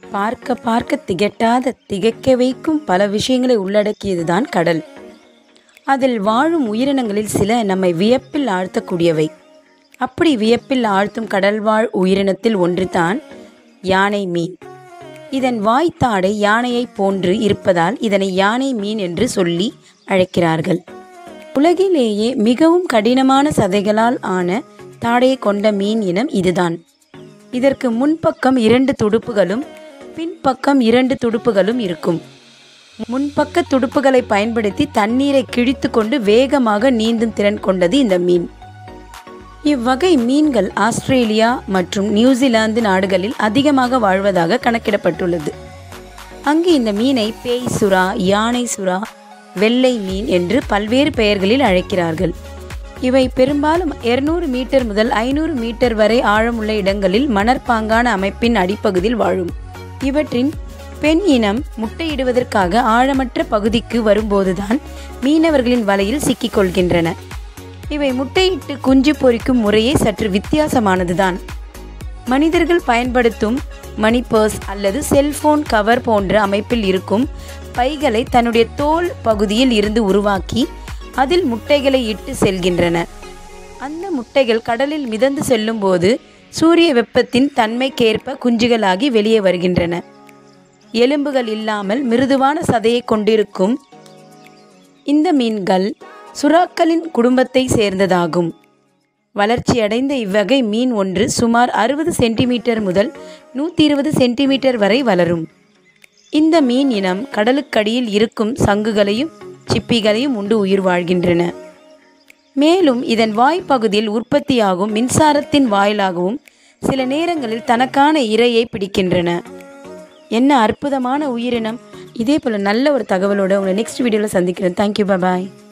பார்க்க பார்க்க திகட்டாத திகைக்க வைக்கும் பல விஷயங்களை உள்ளடக்கியதுதான் கடல் அதில் வாழும் உயிரினங்களில் சில நம்மை வியப்பில் ஆழ்த்தக்கூடியவை அப்படி வியப்பில் ஆழ்த்தும் கடல்வாழ் உயிரினத்தில் ஒன்றுதான் யானை மீன் இதன் வாய்த்தாடை யானையைப் போன்று இருப்பதால் இதனை யானை மீன் என்று சொல்லி அழைக்கிறார்கள் உலகிலேயே மிகவும் கடினமான சதைகளால் ஆன தாடையை கொண்ட மீன் இனம் இதுதான் இதற்கு முன்பக்கம் இரண்டு துடுப்புகளும் பின்பக்கம் இரண்டு துடுப்புகளும் இருக்கும் முன்பக்க துடுப்புகளை பயன்படுத்தி தண்ணீரை கிழித்து கொண்டு வேகமாக நீந்தும் திறன் கொண்டது இந்த மீன் இவ்வகை மீன்கள் ஆஸ்திரேலியா மற்றும் நியூசிலாந்து நாடுகளில் அதிகமாக வாழ்வதாக கணக்கிடப்பட்டுள்ளது அங்கு இந்த மீனை பேய் சுறா யானை சுறா வெள்ளை மீன் என்று பல்வேறு பெயர்களில் அழைக்கிறார்கள் இவை பெரும்பாலும் 200 மீட்டர் முதல் ஐநூறு மீட்டர் வரை ஆழமுள்ள இடங்களில் மணற்பாங்கான அமைப்பின் அடிப்பகுதியில் வாழும் இவற்றின் பெண் இனம் முட்டையிடுவதற்காக ஆழமற்ற பகுதிக்கு வரும்போதுதான் மீனவர்களின் வலையில் சிக்கிக் கொள்கின்றன இவை முட்டையிட்டு குஞ்சு பொரிக்கும் முறையே சற்று வித்தியாசமானதுதான் மனிதர்கள் பயன்படுத்தும் மணி பர்ஸ் அல்லது செல்போன் கவர் போன்ற அமைப்பில் இருக்கும் பைகளை தன்னுடைய தோல் பகுதியில் இருந்து உருவாக்கி அதில் முட்டைகளை இட்டு செல்கின்றன அந்த முட்டைகள் கடலில் மிதந்து செல்லும்போது சூரிய வெப்பத்தின் தன்மைக்கேற்ப குஞ்சுகளாகி வெளியே வருகின்றன எலும்புகள் இல்லாமல் மிருதுவான சதையை கொண்டிருக்கும் இந்த மீன்கள் சுறாக்களின் குடும்பத்தை சேர்ந்ததாகும் வளர்ச்சியடைந்த இவ்வகை மீன் ஒன்று சுமார் அறுபது சென்டிமீட்டர் முதல் நூற்றி இருபது சென்டிமீட்டர் வரை வளரும் இந்த மீன் இனம் கடலுக்கடியில் இருக்கும் சங்குகளையும் சிப்பிகளையும் உண்டு உயிர் வாழ்கின்றன மேலும் இதன் வாய்ப்பகுதியில் உற்பத்தியாகும் மின்சாரத்தின் வாயிலாகவும் சில நேரங்களில் தனக்கான இரையை பிடிக்கின்றன என்ன அற்புதமான உயிரினம் இதே போல் நல்ல ஒரு தகவலோட உங்களை நெக்ஸ்ட் வீடியோவில் சந்திக்கிறேன் தேங்க்யூ பாய்